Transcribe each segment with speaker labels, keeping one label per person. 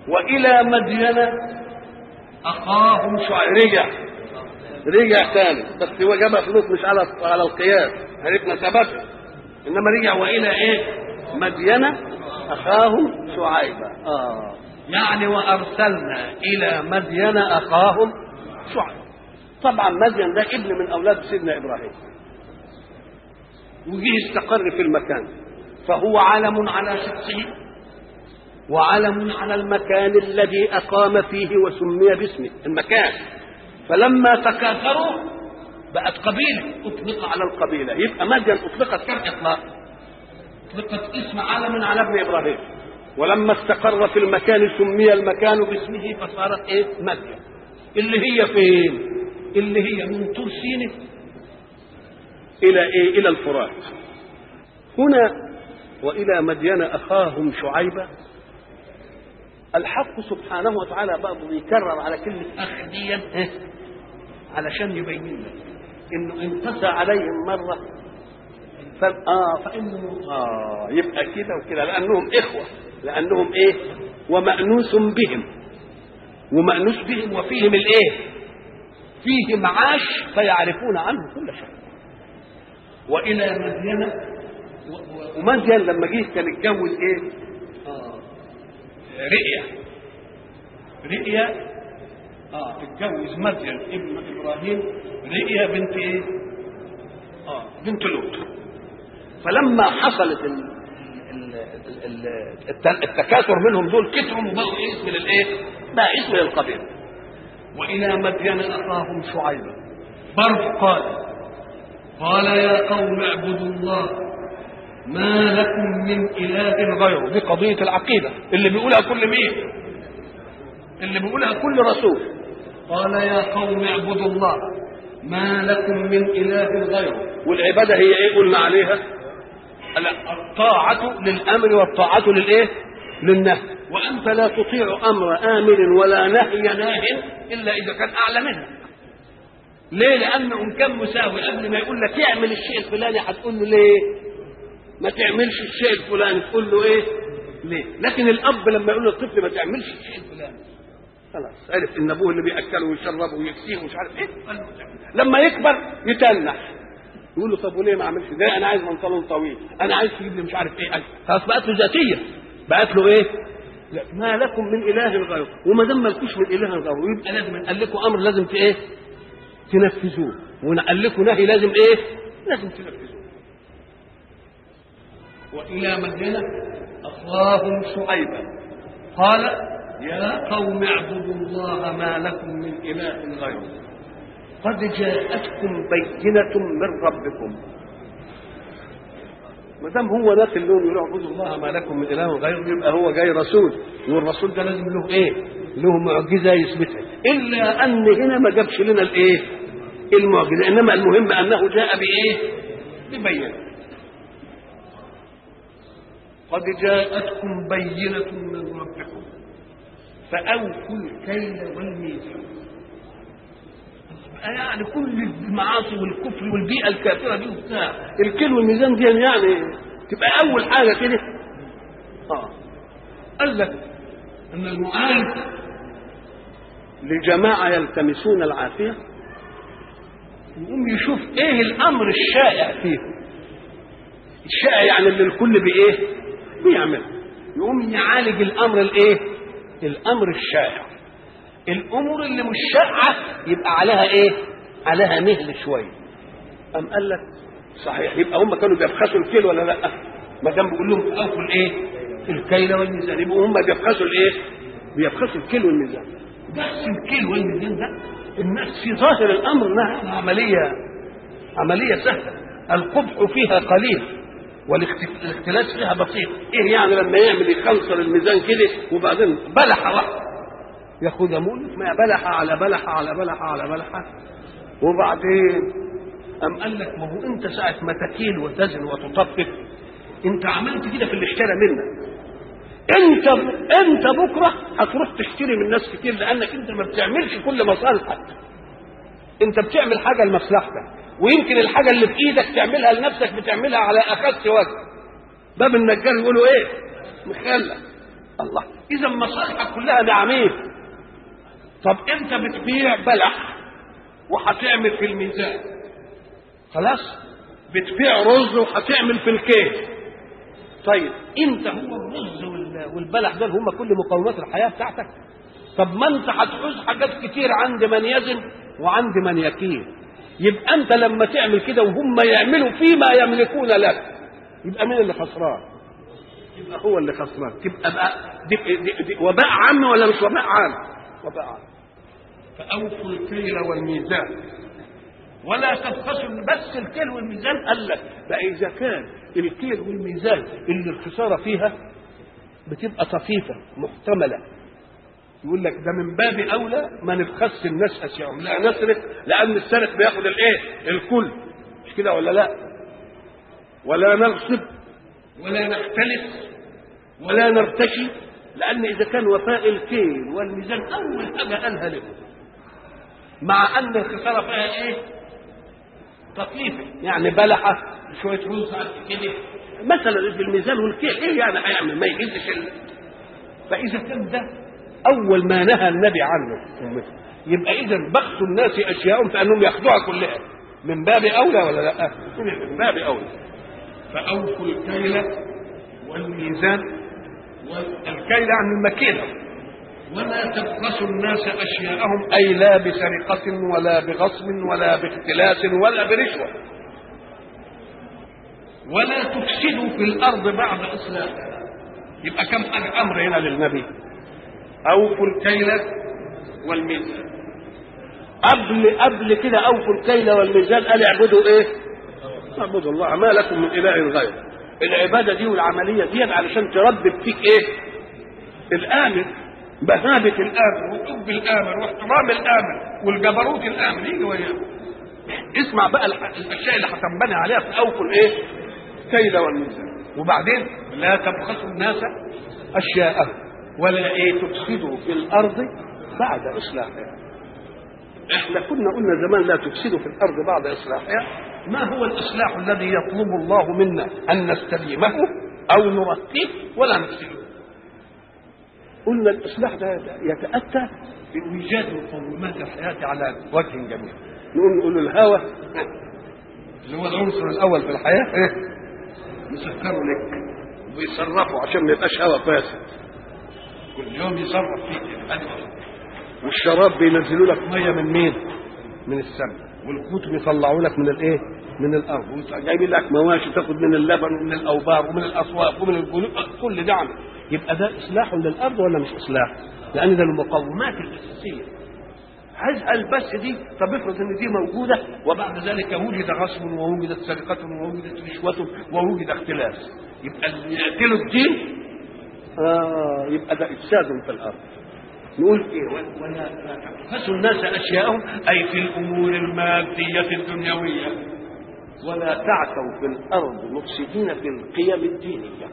Speaker 1: والى مدين اخاهم شعيب رجع رجع تاني بس هو جابها فلوس مش على على القياس عرفنا ثبتها انما رجع والى ايه مدين اخاهم شعيبا اه يعني وارسلنا الى مدين اخاهم شعيبا طبعا مدين ده ابن من اولاد سيدنا ابراهيم وجه استقر في المكان فهو علم على شخصه وعلم على المكان الذي اقام فيه وسمي باسمه المكان فلما تكاثروا بقت قبيله اطلق على القبيله يبقى مدين اطلقت كم اطلاق اطلقت اسم علم على ابن ابراهيم ولما استقر في المكان سمي المكان باسمه فصارت ايه مدين اللي هي فين اللي هي من طور سينه الى ايه الى الفرات هنا والى مدين اخاهم شعيبا الحق سبحانه وتعالى برضه بيكرر على كلمه اخ دي علشان يبين لك انه انقسى عليهم مره ف... اه فانه اه يبقى كده وكده لانهم اخوه لانهم ايه ومأنوس بهم ومأنوس بهم وفيهم الايه فيهم عاش فيعرفون عنه كل شيء والى مدين ومدين لما جه كان اتجوز ايه اه رئيا رئيا اه تتجوز مدين ابن ابراهيم رئيا بنت ايه اه بنت لوط فلما حصلت ال... ال... ال... ال... التكاثر منهم دول كتروا وبقوا اسم للايه بقى اسم للقبيله والى مدين اخاهم شعيبا برضه قال قال يا قوم اعبدوا الله ما لكم من اله غيره دي قضيه العقيده اللي بيقولها كل مين اللي بيقولها كل رسول قال يا قوم اعبدوا الله ما لكم من اله غيره والعباده هي ايه قلنا عليها الطاعه للامر والطاعه للايه للنهي وانت لا تطيع امر امر ولا نهي ناه الا اذا كان اعلى منه ليه لانه ان كان مساوي قبل ما يقول لك اعمل الشيء الفلاني هتقول له ليه ما تعملش الشيء الفلاني تقول له ايه ليه لكن الاب لما يقول للطفل ما تعملش الشيء الفلاني خلاص عرف ان ابوه اللي بياكله ويشربه ويكسيه ومش عارف ايه لما يكبر يتنح يقول له طب وليه ما عملش ده انا عايز بنطلون طويل انا عايز تجيب لي مش عارف ايه خلاص بقت له ذاتيه بقت له ايه لا ما لكم من اله غيره وما دام مالكوش من اله غيره يبقى لازم قال لكم امر لازم في ايه تنفذوه وقال لكم نهي لازم ايه لازم تنفذوه والى مدينه اخاهم شعيبا قال يا قوم اعبدوا الله ما لكم من اله غيره قد جاءتكم بينة من ربكم ما دام هو ده اللون يقول اعبدوا الله ما لكم من اله غيره يبقى هو جاي رسول والرسول ده لازم له ايه؟ له معجزه يثبتها الا ان هنا ما جابش لنا الايه؟ المعجزه انما المهم انه جاء بايه؟ ببينه قد جاءتكم بينة من ربكم فأوفوا الكيل والميزان يعني كل المعاصي والكفر والبيئة الكافرة دي وبتاع الكيل والميزان دي يعني تبقى أول حاجة كده اه قال لك أن المعالج لجماعة يلتمسون العافية يقوم يشوف ايه الامر الشائع فيه الشائع يعني اللي الكل بايه بيعمله يقوم يعالج الامر الايه الامر الشائع الامور اللي مش شائعه يبقى عليها ايه عليها مهل شويه ام قال لك صحيح يبقى هم كانوا بيبخسوا الكيل ولا لا ما دام بيقول لهم اوفوا الايه الكيل والميزان يبقوا هم بيبخسوا الايه بيبخسوا الكيل والميزان بس الكيل والميزان ده الناس في ظاهر الامر انها عمليه عمليه سهله القبح فيها قليل والاختلاس فيها بسيط ايه يعني لما يعمل يخنصر الميزان كده وبعدين بلحه واحده ياخدها مول ما بلحه على بلحه على بلحه على بلحه وبعدين أم قال لك ما هو انت ساعه ما تكيل وتزن وتطفف انت عملت كده في اللي اشترى منك انت انت بكره هتروح تشتري من ناس كتير لانك انت ما بتعملش كل مصالحك انت بتعمل حاجه لمصلحتك ويمكن الحاجه اللي في ايدك تعملها لنفسك بتعملها على اخس وجه باب النجار يقولوا ايه مخلى الله اذا مصالحك كلها بعميل طب انت بتبيع بلح وهتعمل في الميزان خلاص بتبيع رز وهتعمل في الكيس طيب انت هو الرز وال- والبلح دول هم كل مقومات الحياه بتاعتك طب ما انت هتعوز حاجات كتير عند من يزن وعند من يكيل يبقى انت لما تعمل كده وهم يعملوا فيما يملكون لك يبقى مين اللي خسران يبقى هو اللي خسران تبقى بقى دي دي دي وباء عام ولا مش وباء عام وباء عام فأوفوا الكيل والميزان ولا تبخسوا بس الكيل والميزان قال لك بقى إذا كان الكيل والميزان اللي الخسارة فيها بتبقى طفيفة محتملة يقول لك ده من باب أولى ما نبخس الناس أشياءهم لا نسرق لأن السارق بياخد الإيه؟ الكل مش كده ولا لا؟ ولا نغصب ولا نختلس ولا نرتشي لأن إذا كان وفاء الكيل والميزان أول حاجة قالها لهم مع أن الخسارة فيها إيه؟ طفيفة يعني بلحة شوية رز قد كده مثلا في الميزان والكيل إيه يعني هيعمل ما يجيبش ال... فإذا كان ده أول ما نهى النبي عنه أمته يبقى إذا بخس الناس أشياءهم فأنهم ياخدوها كلها من باب أولى ولا لا؟ من باب أولى فأوفوا الكيل والميزان والكيل عن المكيلة ولا تبخسوا الناس أشياءهم أي لا بسرقة ولا بغصب ولا باختلاس ولا برشوة ولا تفسدوا في الأرض بعد إصلاحها يبقى كم أمر هنا للنبي أوفوا الكيل والميزان قبل قبل كده أوفوا الكيل والميزان قال اعبدوا إيه؟ اعبدوا الله ما لكم من إله غيره العبادة دي والعملية دي علشان تربب فيك إيه؟ الآمر بهابة الآمر وحب الآمر واحترام الآمر والجبروت الآمر يجي وياه اسمع بقى الح- الأشياء اللي هتنبني عليها في أوفوا الإيه؟ كيل والميزان وبعدين لا تبخسوا الناس أشياءهم ولا إيه تفسدوا في الأرض بعد إصلاحها احنا كنا قلنا زمان لا تفسدوا في الارض بعد اصلاحها ما هو الاصلاح الذي يطلب الله منا ان نستديمه او نرقيه ولا نفسده قلنا الاصلاح ده ده يتاتى بايجاد مقومات الحياه على وجه جميل نقول نقول الهوى اللي هو العنصر الاول في الحياه إيه؟ يسكروا لك ويصرفوا عشان ما يبقاش هوى فاسد كل يوم يصرف فيك هذه والشراب بينزلوا لك ميه من مين؟ من السماء والقوت بيطلعوا لك من الايه؟ من الارض جايبين لك مواشي تاخد من اللبن ومن الاوبار ومن الاسواق ومن الجلود كل ده عمل يبقى ده اصلاح للارض ولا مش اصلاح؟ لان ده المقومات الاساسيه هسأل بس دي طب افرض ان دي موجوده وبعد ذلك وجد غصب ووجدت سرقه ووجدت رشوه ووجد اختلاس يبقى اللي يقتلوا الدين اه يبقى ده افساد في الارض نقول ايه ولا تبخسوا الناس اشياءهم اي في الامور الماديه الدنيويه ولا تعثوا في الارض مفسدين في القيم الدينيه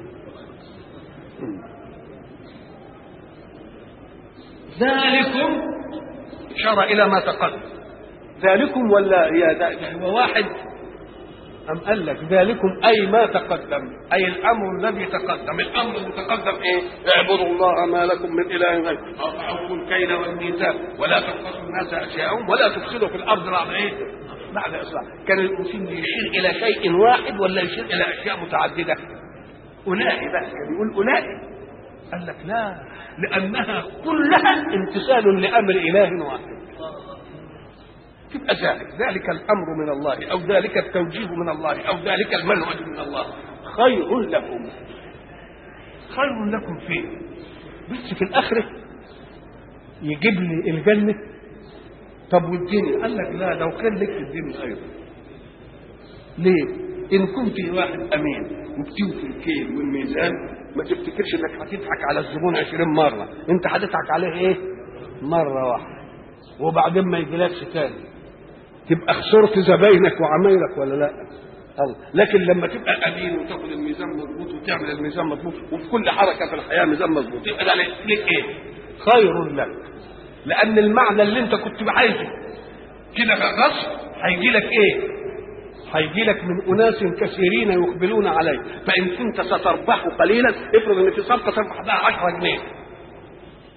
Speaker 1: ذلكم اشار الى ما تقدم ذلكم ولا يا ذا هو واحد أم قال لك ذلكم أي ما تقدم أي الأمر الذي تقدم الأمر اللي تقدم إيه اعبدوا الله ما لكم من إله غيره أوفوا الكيل والميزان ولا تبخسوا الناس أشياءهم ولا تفسدوا في الأرض بعد إيه بعد إصلاح كان المسلم يشير إلى شيء واحد ولا يشير إلى أشياء متعددة أولئك بقى كان يقول أولئك قال لك لا لأنها كلها امتثال لأمر إله واحد تبقى ذلك ذلك الامر من الله او ذلك التوجيه من الله او ذلك المنهج من الله خير لكم خير لكم فيه بس في الاخره يجيب لي الجنه طب والدنيا قال لك لا لو كان لك في الدنيا ايضا ليه ان كنت واحد امين وبتوفي الكيل والميزان ما تفتكرش انك هتضحك على الزبون عشرين مره انت هتضحك عليه ايه مره واحده وبعدين ما يجيلكش تاني تبقى خسرت زباينك وعمايلك ولا لا الله لكن لما تبقى امين وتاخد الميزان مظبوط وتعمل الميزان مظبوط وفي كل حركه في الحياه ميزان مظبوط يبقى ده ليك ايه خير لك لان المعنى اللي انت كنت عايزه كده غصب هيجي لك ايه هيجي لك من اناس كثيرين يقبلون عليك فان كنت ستربح قليلا افرض ان في صفقه تربح بها 10 جنيه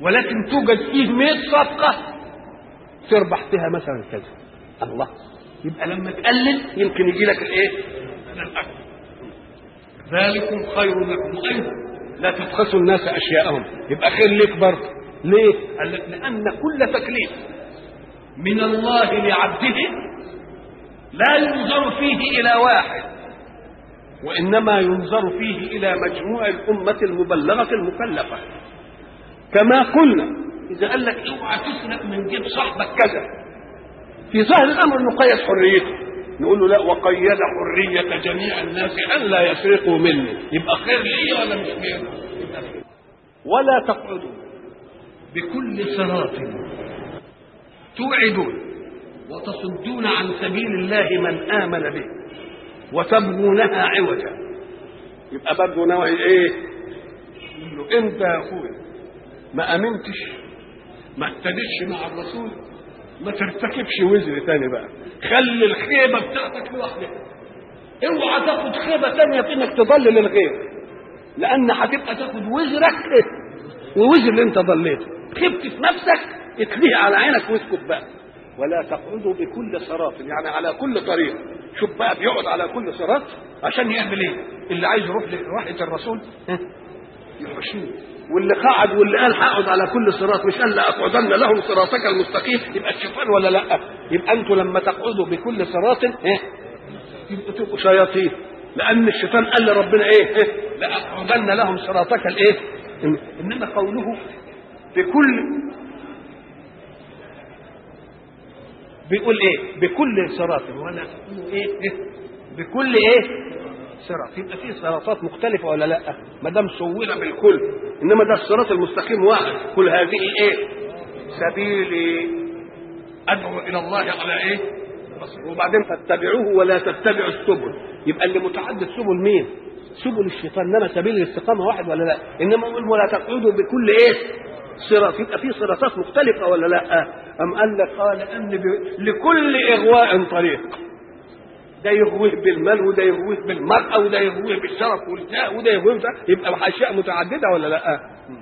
Speaker 1: ولكن توجد فيه 100 صفقه تربح فيها مثلا كذا الله يبقى لما تقلل يمكن يجي لك الايه؟ الاكثر ذلكم خير لكم ايضا لا تبخسوا الناس اشياءهم يبقى خير ليك برضه ليه؟ قال لك لان كل تكليف من الله لعبده لا ينظر فيه الى واحد وانما ينظر فيه الى مجموع الامه المبلغه المكلفه كما قلنا اذا قال لك اوعى تسرق من جيب صاحبك كذا في ظاهر الامر نقيد حريته نقول له لا وقيد حريه جميع الناس ان لا يسرقوا مني يبقى خير لي ولا مش خير ولا تقعدوا بكل صراط توعدون وتصدون عن سبيل الله من امن به وتبغونها عوجا يبقى برضه نوع ايه؟ يقول له انت يا اخويا ما امنتش ما اهتدتش مع الرسول ما ترتكبش وزر تاني بقى خلي الخيبه بتاعتك لوحدك اوعى تاخد خيبه تانيه في انك تضلل الغير لان هتبقى تاخد وزرك ووزر اللي انت ضليته خبت في نفسك اتليه على عينك واسكت بقى ولا تقعدوا بكل صراط يعني على كل طريق شوف بقى بيقعد على كل صراط عشان يعمل ايه اللي عايز يروح لراحه الرسول يحشوه واللي قعد واللي قال هقعد على كل صراط مش قال لاقعدن لهم صراطك المستقيم يبقى الشيطان ولا لا يبقى انتوا لما تقعدوا بكل صراط ايه يبقوا تبقوا شياطين لان الشيطان قال لربنا ايه, إيه؟ لاقعدن لهم صراطك الايه انما قوله بكل بيقول ايه بكل صراط ولا تقولوا ايه, إيه؟ بكل ايه صراط يبقى فيه صراطات مختلفه ولا لا ما دام سوينا بالكل انما ده الصراط المستقيم واحد كل هذه ايه سبيلي ادعو الى الله على ايه وبعدين فاتبعوه ولا تتبعوا السبل يبقى اللي متعدد سبل مين سبل الشيطان انما سبيل الاستقامه واحد ولا لا انما يقول ولا تقعدوا بكل ايه صراط يبقى في صراطات مختلفه ولا لا ام قال لك قال ان لكل اغواء طريق ده يغويه بالمال وده يغويه بالمرأة وده يغويه بالشرف والجاه وده يغويه يبقى أشياء متعددة ولا لا؟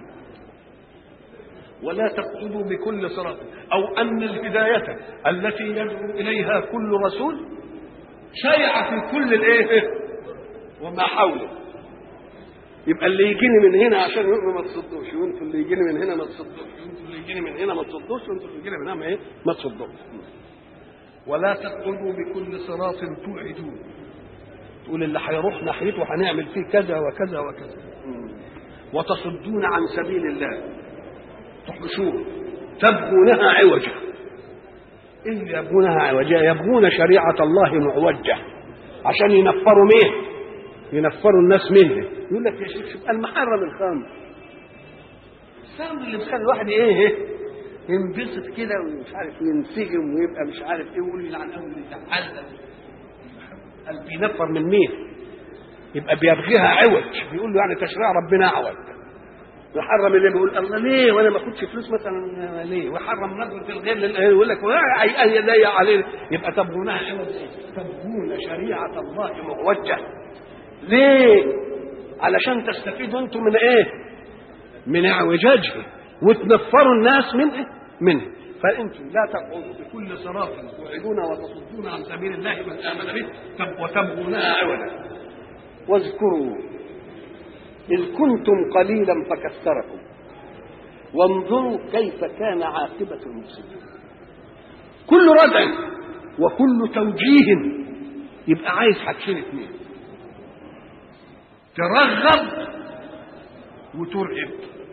Speaker 1: ولا تقعدوا بكل صراط أو أن الهداية التي يدعو إليها كل رسول شيعة في كل الإيه؟ وما حوله يبقى اللي يجيني من هنا عشان يؤمن ما تصدوش وانتوا اللي يجيني من هنا ما تصدوش وانتوا اللي يجيني من هنا ما تصدوش وانتوا اللي يجيني من هنا ما ايه ما تصدوش ولا تقعدوا بكل صراط توعدون تقول اللي هيروح ناحيته هنعمل فيه كذا وكذا وكذا وتصدون عن سبيل الله تحبسون تبغونها عوجا إيه يبغونها عوجا يبغون شريعة الله معوجة عشان ينفروا مين ينفروا الناس منه يقول لك يا شيخ شوف المحرم الخمر الخمر اللي بيخلي الواحد ايه ينبسط كده ومش عارف ينسجم ويبقى مش عارف ايه ويقول لي عن اول يتعلم قال بينفر من مين؟ يبقى بيبغيها عوج بيقول له يعني تشريع ربنا اعوج يحرم اللي بيقول الله ليه وانا ما اخدش فلوس مثلا ليه ويحرم نظره الغير للغير يقول لك اي اي عليه يبقى تبغونها عوج تبغون شريعه الله معوجه ليه؟ علشان تستفيدوا انتم من ايه؟ من اعوجاجه وتنفروا الناس من إيه؟ منه فانتم لا تقعدوا بكل صراط توعدون وتصدون عن سبيل الله من امن به وتبغونها عوجا واذكروا اذ كنتم قليلا فكثركم وانظروا كيف كان عاقبه المفسدين كل ردع وكل توجيه يبقى عايز حاجتين اثنين ترغب وترهب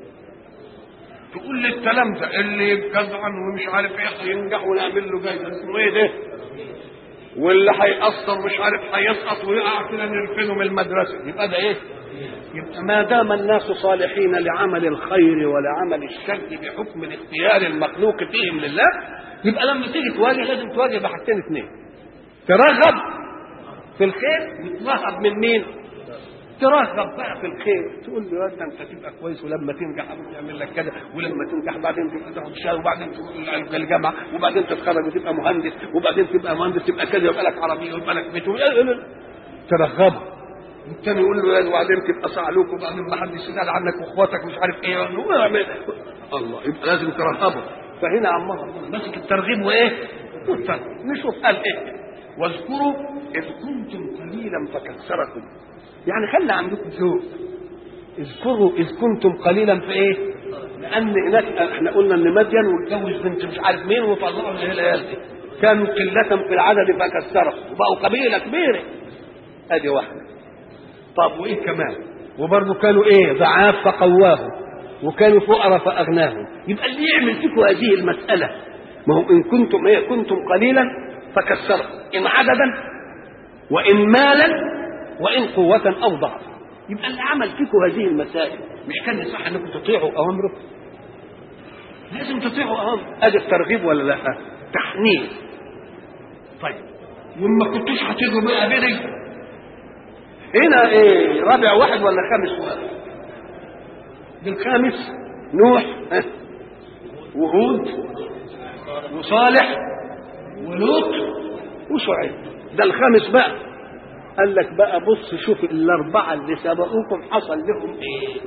Speaker 1: تقول للتلامذة اللي يتجزعن ومش عارف ايه هينجح ونعمل له جايزه اسمه ايه ده؟ واللي هيأثر مش عارف هيسقط ويقع كده نرفنه من المدرسه يبقى ده ايه؟ يبقى ما دام الناس صالحين لعمل الخير ولعمل الشر بحكم الاختيار المخلوق فيهم لله يبقى لما تيجي تواجه لازم تواجه بحاجتين اثنين ترغب في الخير وترهب من مين؟ ترغب بقى في الخير تقول له يا انت تبقى كويس ولما تنجح ابوك يعمل لك كذا ولما تنجح بعدين تبقى تاخد شهاده وبعدين تروح الجامعه وبعدين تتخرج وتبقى مهندس وبعدين تبقى مهندس تبقى كذا يبقى لك عربيه ويبقى لك بيت ترغبه والتاني يقول له وبعدين تبقى صعلوك وبعدين ما حدش يسال عنك واخواتك مش عارف ايه الله يبقى لازم ترهبه فهنا عمار ماسك الترغيب وايه؟ والترهيب نشوف قال ايه واذكروا اذ كنتم قليلا فكثركم يعني خلي عندكم ذوق اذكروا اذ كنتم قليلا في ايه؟ لان هناك احنا قلنا ان مدين واتجوز بنت مش عارف مين وطلعوا اللي هي العيال دي كانوا قلة في العدد فكثرهم وبقوا قبيلة كبيرة ادي واحدة طب وايه كمان وبرضه كانوا ايه ضعاف فقواهم وكانوا فقراء فاغناهم يبقى اللي يعمل فيكم هذه المسألة ما هو ان كنتم ايه كنتم قليلا فكثرهم ان عددا وان مالا وان قوة او ضعفا يبقى اللي عمل فيكم هذه المسائل مش كان يصح انكم تطيعوا اوامره لازم تطيعوا اوامره ادي الترغيب ولا لا تحنين طيب وما كنتوش هتيجوا بقى بيني هنا ايه رابع واحد ولا خامس واحد بالخامس نوح ها، وهود وصالح ولوط وشعيب ده الخامس بقى قال لك بقى بص شوف الاربعه اللي سبقوكم حصل لهم ايه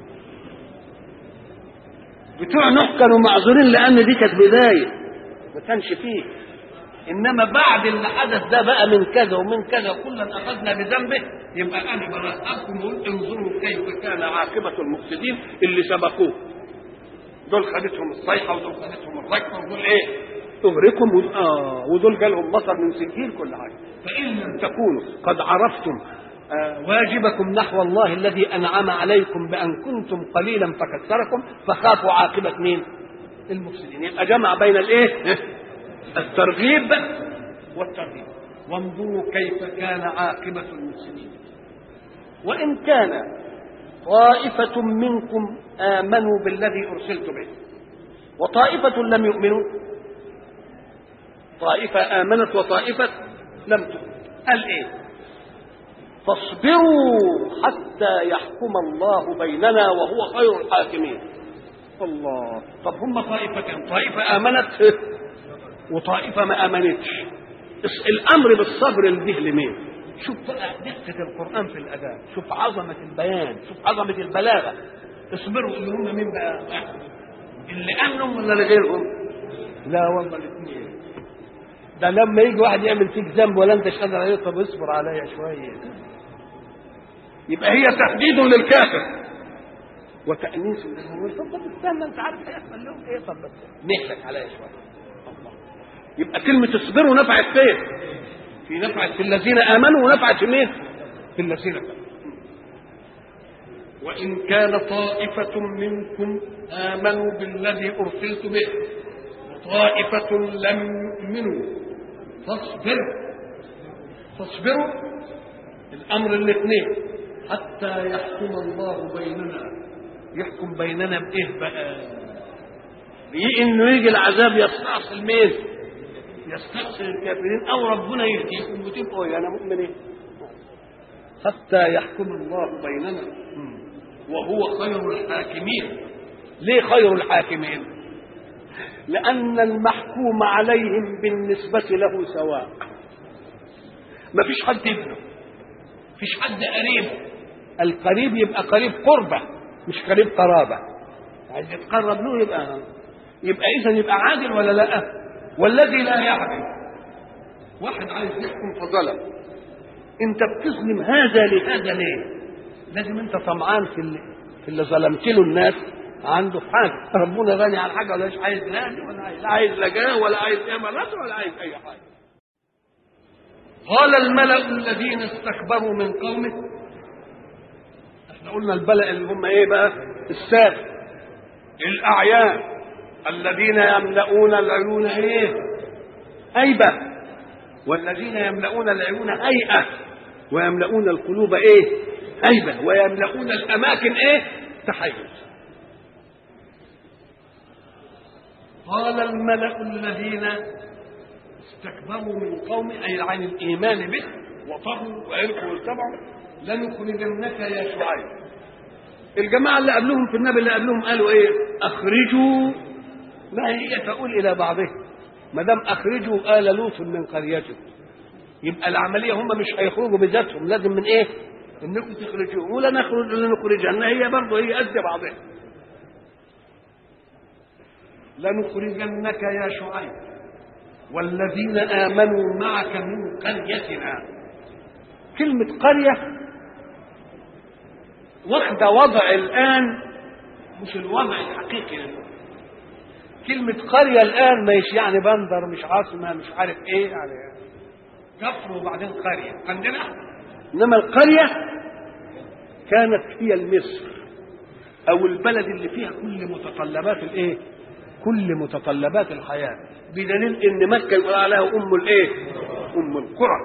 Speaker 1: بتوع نوح كانوا معذورين لان دي كانت بدايه ما كانش فيه انما بعد اللي حدث ده بقى من كذا ومن كذا كلا اخذنا بذنبه يبقى انا برهقكم وقول انظروا كيف كان عاقبه المفسدين اللي سبقوه دول خدتهم الصيحه ودول خدتهم الركبه ودول ايه تغرقهم ودول اه ودول جالهم مطر من سجيل كل حاجه فان لم تكونوا قد عرفتم آه واجبكم نحو الله الذي انعم عليكم بان كنتم قليلا فكثركم فخافوا عاقبه مين؟ المفسدين يبقى جمع بين الايه؟ الترغيب والترهيب وانظروا كيف كان عاقبه المفسدين وان كان طائفه منكم امنوا بالذي ارسلت به وطائفه لم يؤمنوا طائفه امنت وطائفه لم تؤمن قال ايه فاصبروا حتى يحكم الله بيننا وهو خير الحاكمين الله طب هم طائفتين طائفة آمنت وطائفة ما آمنتش الأمر بالصبر اللي لمين شوف بقى دقة القرآن في الأداء شوف عظمة البيان شوف عظمة البلاغة اصبروا اللي هم مين بقى اللي آمنوا ولا لغيرهم لا والله الاثنين ده لما يجي واحد يعمل فيك ذنب ولا انت قادر عليه طب اصبر عليا شويه يبقى هي تهديد للكافر وتأنيس للمؤمن طب طب استنى انت عارف هيحصل لهم ايه طب بس نهلك عليا شويه الله يبقى كلمة اصبروا نفعت فين؟ في نفعت في الذين آمنوا ونفعت في مين؟ في الذين كفروا وإن كان طائفة منكم آمنوا بالذي أرسلت به وطائفة لم يؤمنوا فاصبروا فاصبروا الأمر الاثنين حتى يحكم الله بيننا يحكم بيننا بإيه بقى؟ بإيه إنه يجي العذاب يستأصل مين؟ يستأصل الكافرين أو ربنا يهديكم وتبقوا يا أنا مؤمنين حتى يحكم الله بيننا وهو خير الحاكمين ليه خير الحاكمين؟ لأن المحكوم عليهم بالنسبة له سواء ما فيش حد ابنه فيش حد قريب القريب يبقى قريب قربة مش قريب قرابة عايز يتقرب له يبقى يبقى إذا يبقى عادل ولا لا والذي لا يعدل واحد عايز يحكم فظلم انت بتظلم هذا لهذا ليه لازم انت طمعان في اللي في اللي ظلمت له الناس عنده حاجه ربنا غني عن حاجه ولا مش عايز غني ولا عايز لا عايز لجاه ولا عايز امارات ولا عايز اي حاجه قال الملأ الذين استكبروا من قومه احنا قلنا البلأ اللي هم ايه بقى السادة الاعيان الذين يملؤون العيون ايه هيبة والذين يملؤون العيون هيئة ويملؤون القلوب ايه هيبة ويملؤون الاماكن ايه تحيز قال الملأ الذين استكبروا من قوم أي عن الإيمان به وطغوا وعرفوا واتبعوا لنخرجنك يا شعيب الجماعة اللي قبلهم في النبي اللي قبلهم قالوا إيه أخرجوا ما هي تقول إلى بعضها ما دام أخرجوا آل لوط من قريته يبقى العملية هم مش هيخرجوا بذاتهم لازم من إيه؟ إنكم تخرجوهم ولا نخرج ولا نخرجها هي برضه هي قد بعضها لنخرجنك يا شعيب والذين آمنوا معك من قريتنا كلمة قرية واخدة وضع الآن مش الوضع الحقيقي كلمة قرية الآن مش يعني بندر مش عاصمة مش عارف إيه يعني كفر وبعدين قرية عندنا إنما القرية كانت هي المصر أو البلد اللي فيها كل متطلبات الإيه؟ كل متطلبات الحياة بدليل إن مكة يقول عليها أم الإيه؟ أم القرى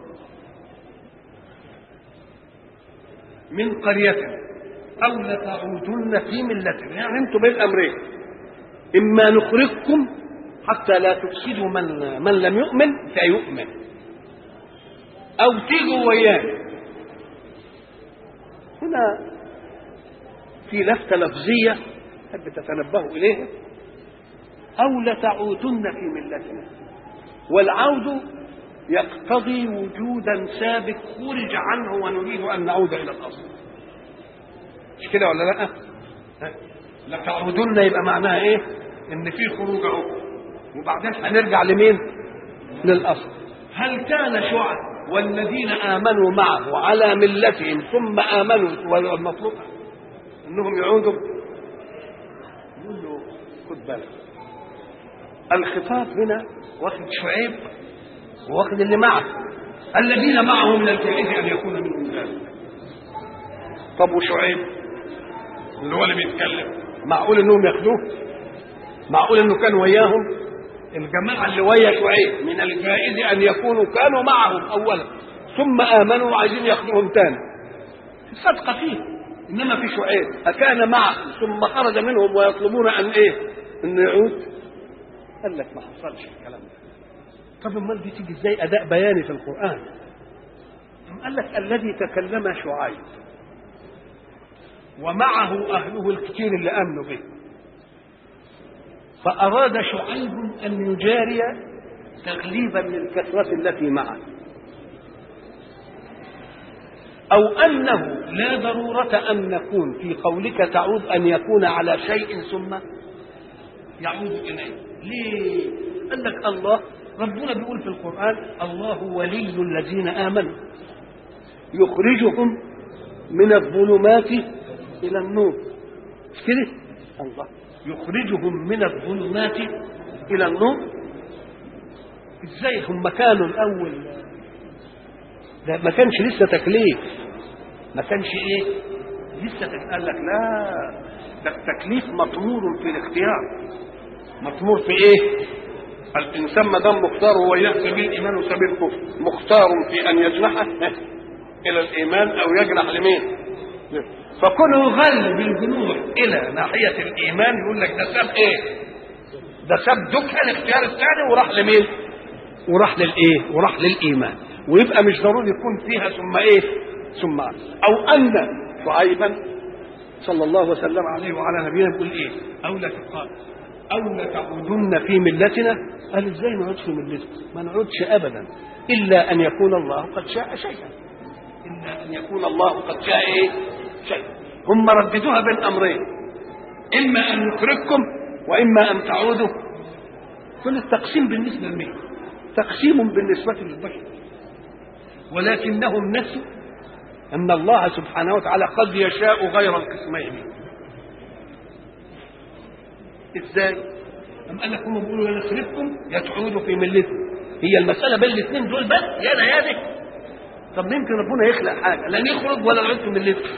Speaker 1: من قرية أو لتعودن في ملتنا يعني أنتم بين أمرين إما نخرجكم حتى لا تفسدوا من من لم يؤمن فيؤمن أو تيجوا ويانا هنا في لفتة لفظية تحب تتنبهوا إليها أو لتعودن في ملتنا والعود يقتضي وجودا سابق خرج عنه ونريد أن نعود إلى الأصل مش كده ولا لا؟ لتعودن يبقى معناها إيه؟ إن في خروج أهو وبعدين هنرجع لمين؟ للأصل هل كان شعب والذين آمنوا معه على ملتهم ثم آمنوا والمطلوب انهم يعودوا يقول له خد بالك الخطاب هنا واخد شعيب واخد اللي معه الذين معه من الجائز ان يكون منهم ذلك طب وشعيب اللي هو اللي بيتكلم معقول انهم ياخدوه معقول انه كان وياهم الجماعه اللي ويا شعيب من الجائز ان يكونوا كانوا معهم اولا ثم امنوا وعايزين ياخدوهم تاني صدق فيه انما في شعيب اكان معه ثم خرج منهم ويطلبون ان ايه ان يعود قال لك ما حصلش الكلام ده طب امال دي تيجي ازاي اداء بياني في القران قال لك الذي تكلم شعيب ومعه اهله الكثير اللي امنوا به فاراد شعيب ان يجاري تغليبا للكثره التي معه أو أنه لا ضرورة أن نكون في قولك تعود أن يكون على شيء ثم يعود إليه ليه؟ قال لك الله ربنا بيقول في القرآن الله ولي الذين آمنوا يخرجهم من الظلمات إلى النور مش كده؟ الله يخرجهم من الظلمات إلى النور ازاي هم كانوا الأول ده ما كانش لسه تكليف ما كانش ايه لسه تك- قال لك لا ده التكليف مطمور في الاختيار مطمور في ايه الانسان ما دام مختار هو سبيل ايمان وسبيل كفر مختار في ان يجنح الى الايمان او يجنح لمين فكونه يغلب الجنوح الى ناحيه الايمان يقول لك ده ساب ايه ده ساب دكها الاختيار الثاني وراح لمين وراح للايه وراح للايمان ويبقى مش ضروري يكون فيها ثم ايه ثم او ان شعيبا صلى الله وسلم عليه وعلى نبينا يقول ايه او لا تقال او لتعودن في ملتنا قال ازاي نعود في ملتكم ما نعودش ابدا الا ان يكون الله قد شاء شيئا الا ان يكون الله قد شاء ايه شيئا هم رددوها بين امرين اما ان نخرجكم واما ان تعودوا كل التقسيم بالنسبه لمين تقسيم بالنسبه للبشر ولكنهم نسوا أن الله سبحانه وتعالى قد يشاء غير القسمين إزاي؟ أم قال لك هم بيقولوا يا نخرجكم يا تعودوا في ملتكم هي المسألة بين الاثنين دول بس يا ده يا ده طب يمكن ربنا يخلق حاجة لا نخرج ولا نعود في ملتكم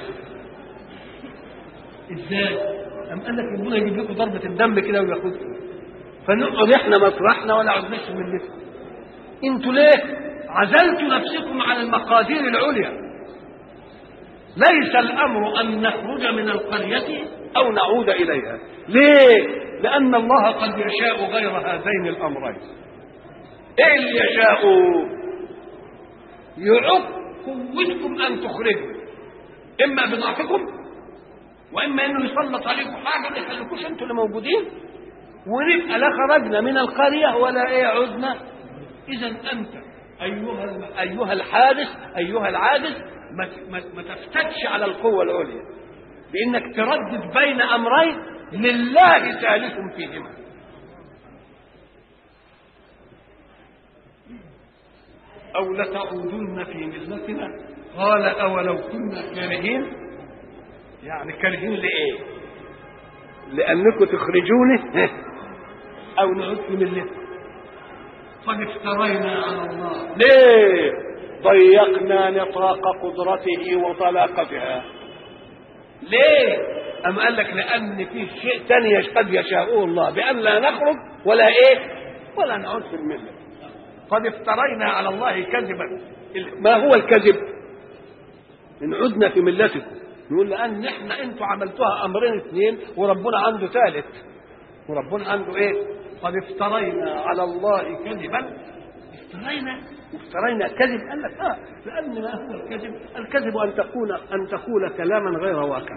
Speaker 1: إزاي؟ أم قال لك ربنا يجيب لكم ضربة الدم كده وياخدكم فنقعد احنا مطرحنا ولا عدناش في ملتكم انتوا ليه؟ عزلت نفسكم عن المقادير العليا ليس الامر ان نخرج من القريه او نعود اليها ليه لان الله قد يشاء غير هذين الامرين ايه اللي يشاء يعق قوتكم ان تخرجوا اما بضعفكم واما انه يسلط عليكم حاجه ما يخليكوش انتوا اللي موجودين ونبقى لا خرجنا من القريه ولا ايه عدنا اذا انت ايها ايها الحادث ايها العاجز ما ما, ما تفتتش على القوه العليا بانك تردد بين امرين لله ثالث فيهما أو لتعودن في ملتنا قال أولو كنا كارهين يعني كارهين لإيه لأنكم تخرجوني أو نعود في ملتكم قد افترينا على الله ليه ضيقنا نطاق قدرته وطلاقتها ليه أم قال لك لأن في شيء ثاني قد يشاءه الله بأن لا نخرج ولا إيه ولا نعود في الملة قد افترينا على الله كذبا ما هو الكذب إن عدنا في ملتكم نقول لأن إحنا أنتوا عملتوها أمرين اثنين وربنا عنده ثالث وربنا عنده إيه قد افترينا على الله كذبا افترينا افترينا كذب قال لك اه لان ما هو الكذب؟ الكذب ان تقول ان تقول كلاما غير واقع.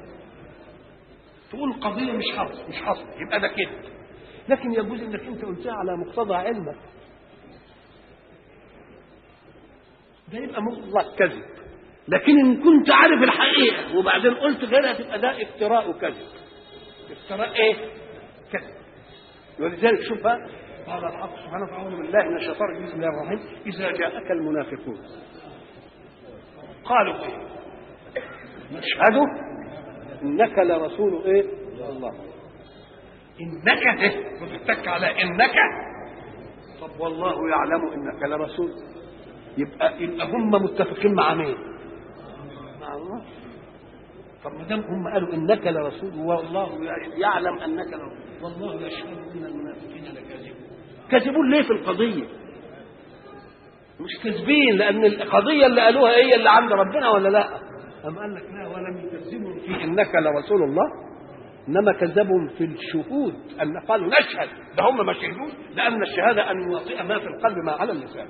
Speaker 1: تقول قضيه مش حصل مش حصل يبقى ده كذب. لكن يجوز انك انت قلتها على مقتضى علمك. ده يبقى مطلق كذب. لكن ان كنت عارف الحقيقه وبعدين قلت غيرها تبقى ده افتراء كذب. افتراء ايه؟ كذب. ولذلك شوف بقى قال الحق سبحانه وتعالى أعوذ بالله من الشيطان الرجيم بسم الله الرحمن الرحيم إذا جاءك المنافقون قالوا إيه؟ نشهد إنك لرسول إيه؟ الله إنك إيه؟ وتتك على إنك طب والله يعلم إنك لرسول يبقى يبقى هم متفقين مع مين؟ مع الله طب ما دام هم قالوا انك لرسول والله يعلم انك لرسول والله يشهد ان المنافقين لكاذبون كاذبون ليه في القضيه؟ مش كاذبين لان القضيه اللي قالوها هي اللي عند ربنا ولا لا؟ أم قال لك لا ولم يكذبهم في انك لرسول الله انما كذبهم في الشهود ان قالوا نشهد ده هم ما شهدوش لان الشهاده ان يوطئ ما في القلب ما على اللسان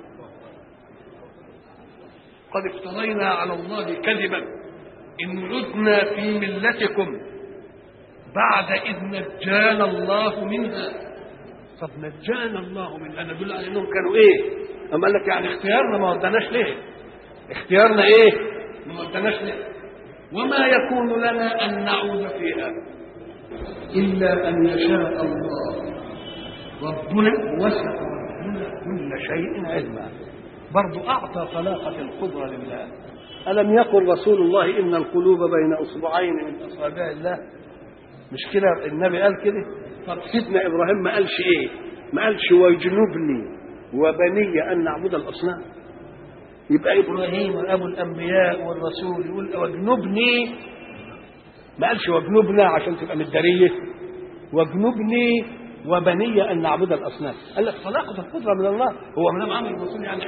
Speaker 1: قد افترينا على الله كذبا إن عدنا في ملتكم بعد إذ نجانا الله منها طب نجانا الله منها ندل على انهم كانوا ايه؟ أما قال لك يعني اختيارنا ما ودناش ليه؟ اختيارنا ايه؟ ما ودناش ليه؟ وما يكون لنا أن نعود فيها إلا أن يشاء الله ربنا وسع ربنا كل شيء علما برضو أعطى طلاقة القدرة لله ألم يقل رسول الله إن القلوب بين أصبعين من أصابع الله مش كده النبي قال كده طب سيدنا إبراهيم ما قالش إيه ما قالش ويجنبني وبني أن نعبد الأصنام يبقى إبراهيم أبو الأنبياء والرسول يقول واجنبني ما قالش واجنبنا عشان تبقى مدارية واجنبني وبني ان نعبد الاصنام قال لك طلاقه القدره من الله هو من عمل الرسول يعني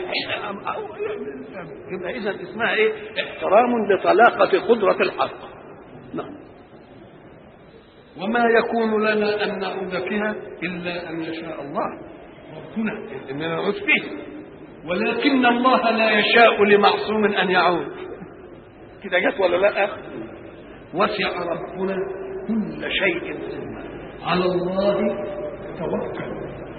Speaker 1: يبقى اذا اسمها ايه احترام لطلاقه قدره الحق نعم وما يكون لنا ان نعود فيها الا ان يشاء الله ربنا اننا نعود فيه ولكن الله لا يشاء لمعصوم ان يعود كده جت ولا لا وسع ربنا كل شيء على الله توكل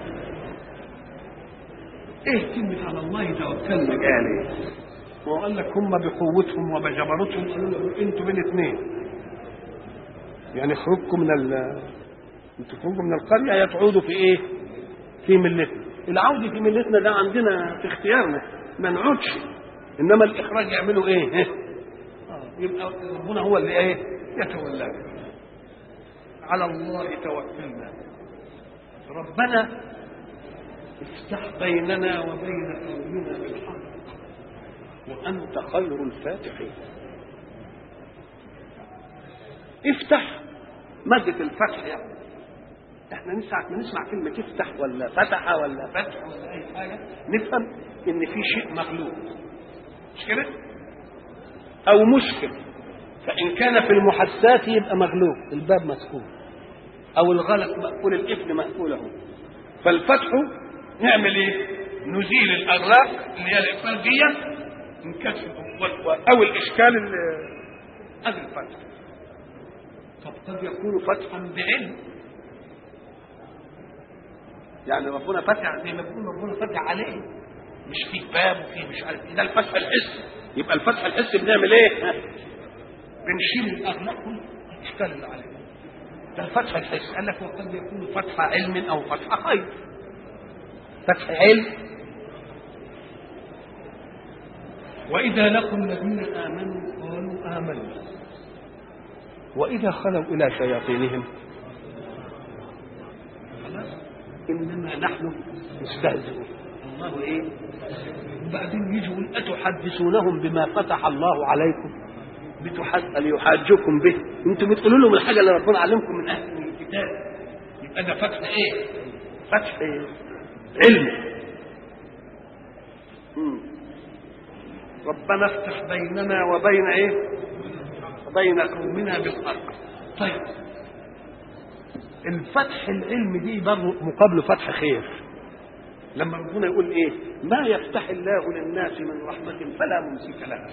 Speaker 1: ايه كلمة على الله توكلنا قال وقال لك هم بقوتهم وبجبروتهم قالوا له انتوا بين اثنين يعني خروجكم من ال انتوا تخرجوا من القرية يا تعودوا في ايه؟ في ملتنا العودة في ملتنا ده عندنا في اختيارنا ما نعودش انما الاخراج يعملوا ايه؟ آه. يبقى ربنا هو اللي ايه؟ يتولى على الله توكلنا ربنا افتح بيننا وبين قومنا بالحق وانت خير الفاتحين افتح مادة الفتح يعني احنا نسمع ما نسمع كلمة افتح ولا فتح ولا فتح ولا أي حاجة نفهم إن في شيء مغلوب مش كده؟ أو مشكل فإن كان في المحسات يبقى مغلوب الباب مسكون او الغلط مقفول القفل مقفول اهو فالفتح نعمل ايه نزيل الاغلاق اللي هي الاقفال دي نكشف او الاشكال اللي هذا الفتح طب قد يكون فتحا بعلم يعني ربنا فتح زي ما بيقول ربنا فتح عليه مش في باب وفي مش عارف ده الفتح الحسي يبقى الفتح الحسي بنعمل ايه؟ بنشيل الاغلاق كل الاشكال اللي عليه ده الفتح الحس قال لك وقد يكون فتح علم او فتح خير فتح علم وإذا لقوا الذين آمنوا قالوا آمنا وإذا خلوا إلى شياطينهم إنما نحن نستهزئون الله إيه وبعدين يجي يقول أتحدثونهم بما فتح الله عليكم بتحد ليحاجكم به انتم بتقولوا لهم الحاجه اللي ربنا علمكم من اهل الكتاب يبقى ده فتح ايه؟ فتح إيه؟ علم مم. ربنا افتح بيننا وبين ايه؟ بين قومنا بالحق طيب الفتح العلم دي برضه مقابله فتح خير لما ربنا يقول ايه ما يفتح الله للناس من رحمة فلا ممسك لها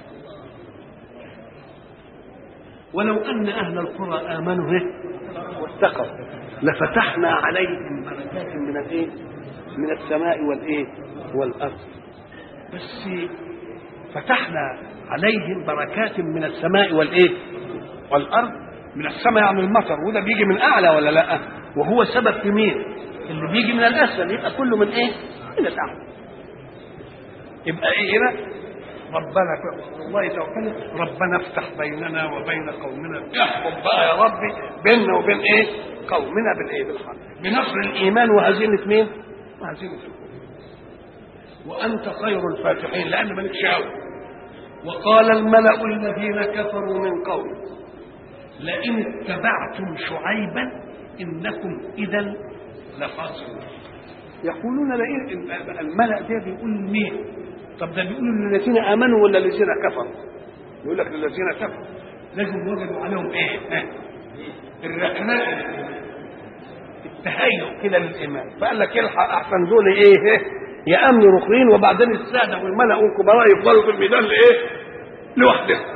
Speaker 1: ولو أن أهل القرى آمنوا به واتقوا لفتحنا عليهم بركات من الايه من السماء والايه والارض بس فتحنا عليهم بركات من السماء والايه والارض من السماء يعني المطر وده بيجي من اعلى ولا لا وهو سبب في مين اللي بيجي من الاسفل يبقى كله من ايه من الاعلى يبقى ايه هنا ربنا والله توكلنا ربنا افتح بيننا وبين قومنا احكم بقى يا ربي بيننا وبين ايه قومنا بالايه بالحق بنصر الايمان وهزيمه مين وهزيمه الكفر وانت خير الفاتحين لان مالكش قوي وقال الملا الذين كفروا من قوم لئن اتبعتم شعيبا انكم اذا لخاسرون يقولون لئن الملا ده بيقول مين طب ده بيقولوا للذين امنوا ولا الذين كفروا يقول لك للذين كفروا لازم وجدوا عليهم ايه ها؟ الركناء التهيؤ كده للايمان فقال لك الحق احسن دول ايه يامنوا ركنين وبعدين الساده والملا والكبراء يفضلوا في الميدان لايه لوحدهم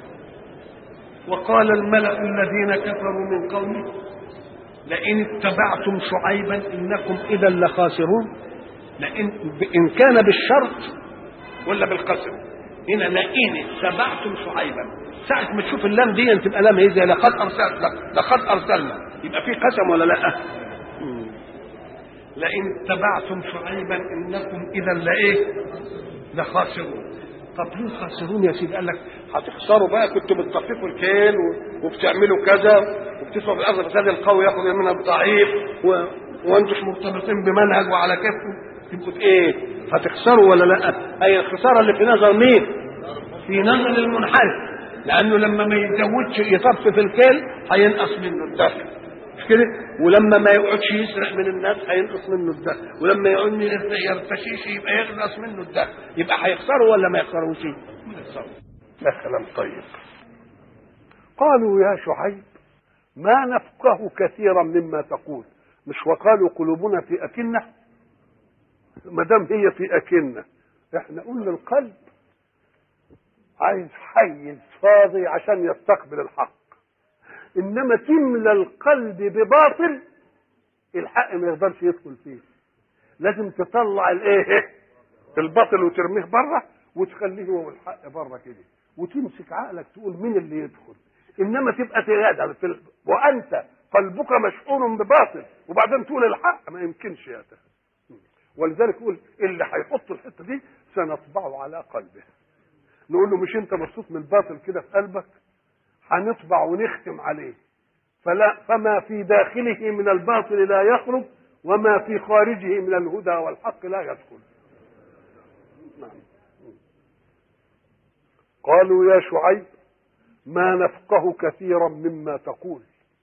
Speaker 1: وقال الملا الذين كفروا من قومه لئن اتبعتم شعيبا انكم اذا لخاسرون لئن ان كان بالشرط ولا بالقسم هنا لئن اتبعتم شعيبا ساعة ما تشوف اللام دي تبقى لام ايه زي لقد ارسلنا لقد ارسلنا يبقى في قسم ولا لا؟ لئن اتبعتم شعيبا انكم اذا لايه؟ لخاسرون طب ليه خاسرون يا سيدي؟ قال لك هتخسروا بقى كنتوا بتطففوا الكيل وبتعملوا كذا وبتسووا في الارض فساد القوي ياخذ منها الضعيف و... وانتم مش مرتبطين بمنهج وعلى كيفكم تبقوا ايه؟ هتخسروا ولا لا؟ اي الخساره اللي في نظر مين؟ في نظر المنحرف لانه لما ما يزودش يطفف الكيل هينقص منه الدخل مش كده؟ ولما ما يقعدش يسرق من الناس هينقص منه الدخل ولما يقعد يرتشيش يبقى ينقص منه الدخل يبقى هيخسروا ولا ما يخسروش؟ ما يخسروا ده كلام طيب قالوا يا شعيب ما نفقه كثيرا مما تقول مش وقالوا قلوبنا في أكنة ما دام هي في أكنة احنا قلنا القلب عايز حيز فاضي عشان يستقبل الحق انما تملى القلب بباطل الحق ما يقدرش يدخل فيه لازم تطلع الايه الباطل وترميه بره وتخليه هو الحق بره كده وتمسك عقلك تقول مين اللي يدخل انما تبقى تغادر في ال... وانت قلبك مشحون بباطل وبعدين تقول الحق ما يمكنش يا ده ولذلك يقول اللي هيحط الحته دي سنطبعه على قلبه نقول له مش انت مبسوط من الباطل كده في قلبك هنطبع ونختم عليه فلا فما في داخله من الباطل لا يخرج وما في خارجه من الهدى والحق لا يدخل نعم. قالوا يا شعيب ما نفقه كثيرا مما تقول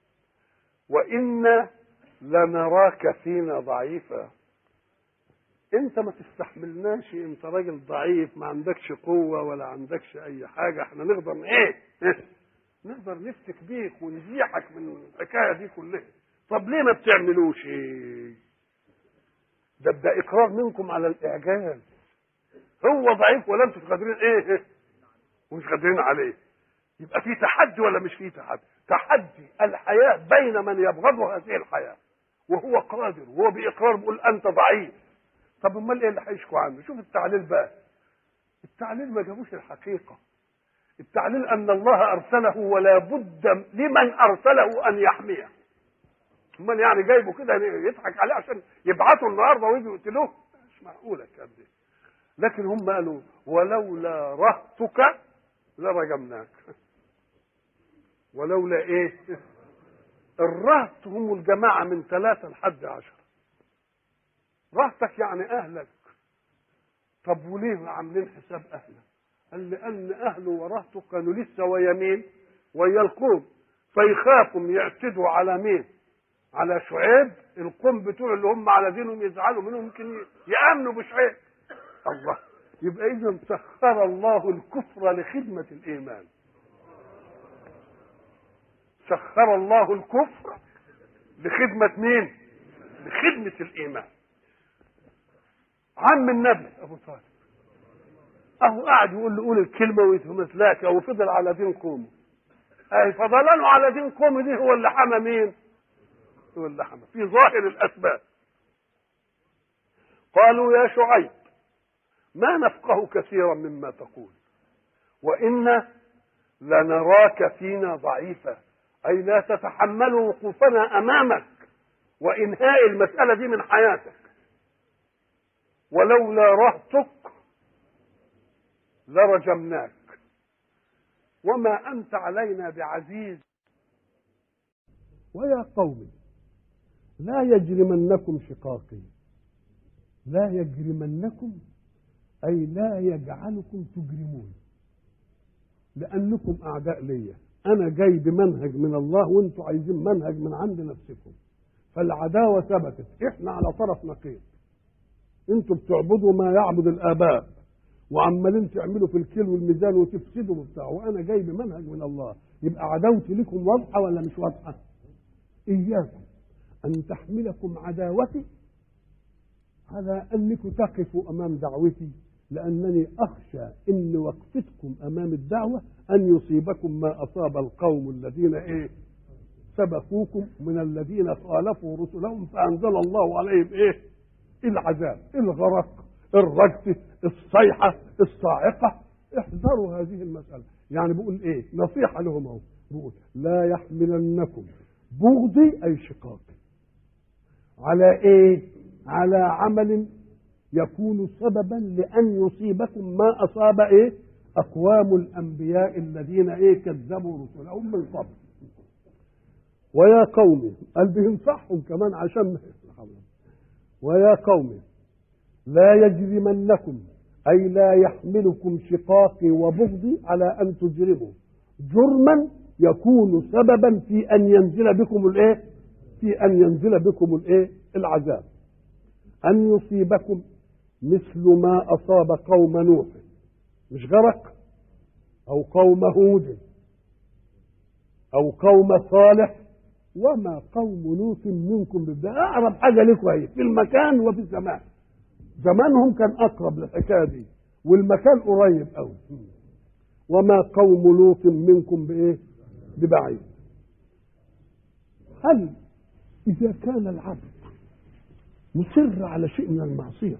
Speaker 1: وإنا لنراك فينا ضعيفا انت ما تستحملناش انت راجل ضعيف ما عندكش قوة ولا عندكش اي حاجة احنا نقدر ايه نقدر نفتك بيك ونزيحك من الحكاية دي كلها طب ليه ما بتعملوش ايه ده ده اقرار منكم على الاعجاز هو ضعيف ولا انتوا قادرين ايه ومش قادرين عليه يبقى في تحدي ولا مش في تحدي تحدي الحياة بين من يبغض هذه الحياة وهو قادر وهو بإقرار بيقول أنت ضعيف طب امال ايه اللي هيشكوا عنه شوف التعليل بقى التعليل ما جابوش الحقيقة التعليل أن الله أرسله ولا بد لمن أرسله أن يحميه امال يعني جايبه كده يضحك عليه عشان يبعثوا النهارده ويجوا يقتلوه مش معقولة الكلام ده لكن هم قالوا ولولا رهتك لرجمناك ولولا ايه الرهط هم الجماعة من ثلاثة لحد عشر رهتك يعني أهلك طب وليه عاملين حساب أهلك قال لأن أهله ورهته كانوا لسه ويا مين ويا القوم فيخافوا يعتدوا على مين على شعيب القوم بتوع اللي هم على دينهم يزعلوا منهم يمكن يأمنوا بشعيب الله يبقى إذا سخر الله الكفر لخدمة الإيمان سخر الله الكفر لخدمة مين؟ لخدمة الإيمان عم النبي أبو طالب أهو قاعد يقول له قول الكلمة ويتمثلاك وفضل على دين قومه أي فضلانه على دين قومه دي هو اللي حمى مين؟ هو اللي حمى في ظاهر الأسباب قالوا يا شعيب ما نفقه كثيرا مما تقول وإنا لنراك فينا ضعيفا أي لا تتحمل وقوفنا أمامك وإنهاء المسألة دي من حياتك ولولا رهتك لرجمناك وما أنت علينا بعزيز
Speaker 2: ويا قوم لا يجرمنكم شقاقي لا يجرمنكم أي لا يجعلكم تجرمون لأنكم أعداء ليا أنا جاي بمنهج من الله وأنتم عايزين منهج من عند نفسكم فالعداوة ثبتت إحنا على طرف نقيض أنتم بتعبدوا ما يعبد الآباء وعمالين تعملوا في الكيل والميزان وتفسدوا وبتاع وأنا جاي بمنهج من الله يبقى عداوتي لكم واضحة ولا مش واضحة؟ إياكم أن تحملكم عداوتي على أنكم تقفوا أمام دعوتي لأنني أخشى إن وقفتكم أمام الدعوة أن يصيبكم ما أصاب القوم الذين إيه سبقوكم من الذين خالفوا رسلهم فأنزل الله عليهم إيه العذاب الغرق الرجف الصيحة الصاعقة احذروا هذه المسألة يعني بقول إيه نصيحة لهم أهو بقول لا يحملنكم بغضي أي شقاقي على إيه على عمل يكون سببا لأن يصيبكم ما أصاب إيه أقوام الأنبياء الذين إيه كذبوا رسلهم من قبل ويا قوم قال بينصحهم كمان عشان ويا قوم لا يجرمنكم أي لا يحملكم شقاقي وبغضي على أن تجرموا جرما يكون سببا في أن ينزل بكم الإيه؟ في أن ينزل بكم الإيه؟ العذاب أن يصيبكم مثل ما أصاب قوم نوح مش غرق أو قوم هود أو قوم صالح وما قوم لوط منكم بالبداية أقرب حاجة لكم هي في المكان وفي الزمان زمانهم كان أقرب للحكاية دي والمكان قريب أوي وما قوم لوط منكم بإيه؟ ببعيد هل إذا كان العبد مصر على شيء من المعصية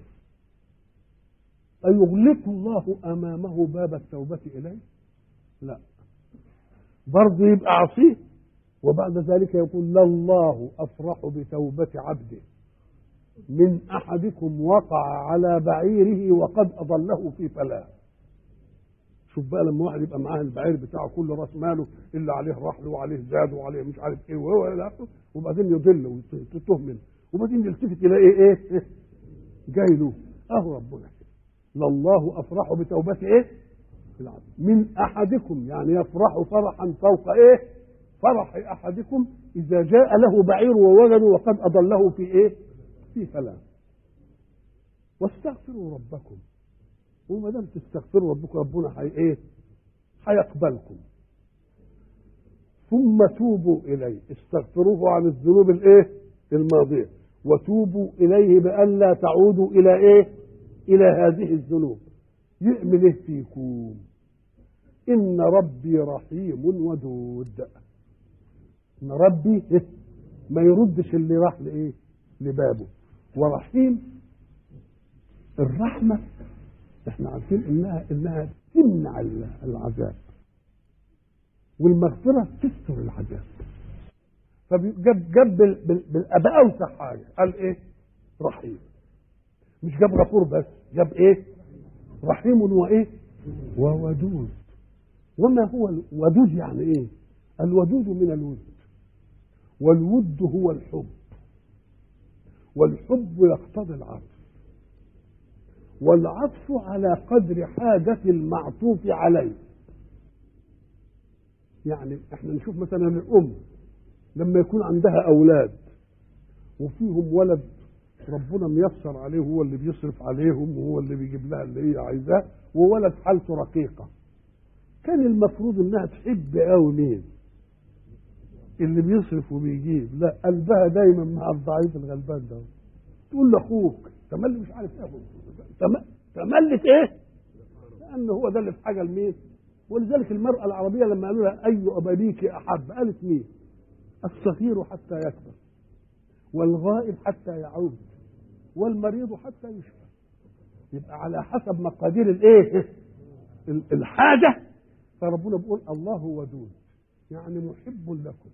Speaker 2: أيغلق الله أمامه باب التوبة إليه؟ لا برضه يبقى عصيه وبعد ذلك يقول لله أفرح بتوبة عبده من أحدكم وقع على بعيره وقد أضله في فلاة شوف بقى لما واحد يبقى معاه البعير بتاعه كل راس ماله اللي عليه رحل وعليه زاد وعليه مش عارف ايه وهو الى اخره وبعدين يضل ويتوه منه وبعدين يلتفت يلاقي ايه, إيه؟ جاي له اهو ربنا كده لله افرح بتوبته ايه العبد من احدكم يعني يفرح فرحا فوق ايه فرح احدكم اذا جاء له بعير ووجده وقد اضله في ايه في فلاة واستغفروا ربكم وما دام تستغفروا ربكم ربنا حي ايه هيقبلكم ثم توبوا اليه استغفروه عن الذنوب الايه الماضيه وتوبوا اليه بان لا تعودوا الى ايه الى هذه الذنوب يعمل ايه فيكم ان ربي رحيم ودود ان ربي إيه؟ ما يردش اللي راح لايه لبابه ورحيم الرحمه احنا عارفين انها انها تمنع العذاب والمغفره تستر العذاب فجاب جاب بأوسع حاجه قال ايه؟ رحيم مش جاب غفور بس جاب ايه؟ رحيم وايه وودود وما هو الودود يعني ايه الودود من الود والود هو الحب والحب يقتضي العطف والعطف على قدر حاجة المعطوف عليه يعني احنا نشوف مثلا الأم لما يكون عندها أولاد وفيهم ولد ربنا ميسر عليه هو اللي بيصرف عليهم وهو اللي بيجيب لها اللي هي عايزاه وولد حالته رقيقة كان المفروض انها تحب قوي مين اللي بيصرف وبيجيب لا قلبها دايما مع الضعيف الغلبان ده تقول لاخوك تملي مش عارف ايه تم- تملت ايه لان هو ده اللي في حاجه لمين ولذلك المراه العربيه لما قالوا لها اي ابابيك احب قالت مين الصغير حتى يكبر والغائب حتى يعود والمريض حتى يشفى يبقى على حسب مقادير الايه ال- الحاجه فربنا بيقول الله ودود يعني محب لكم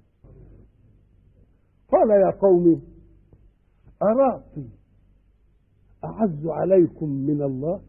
Speaker 2: قال يا قوم أرأتي أعز عليكم من الله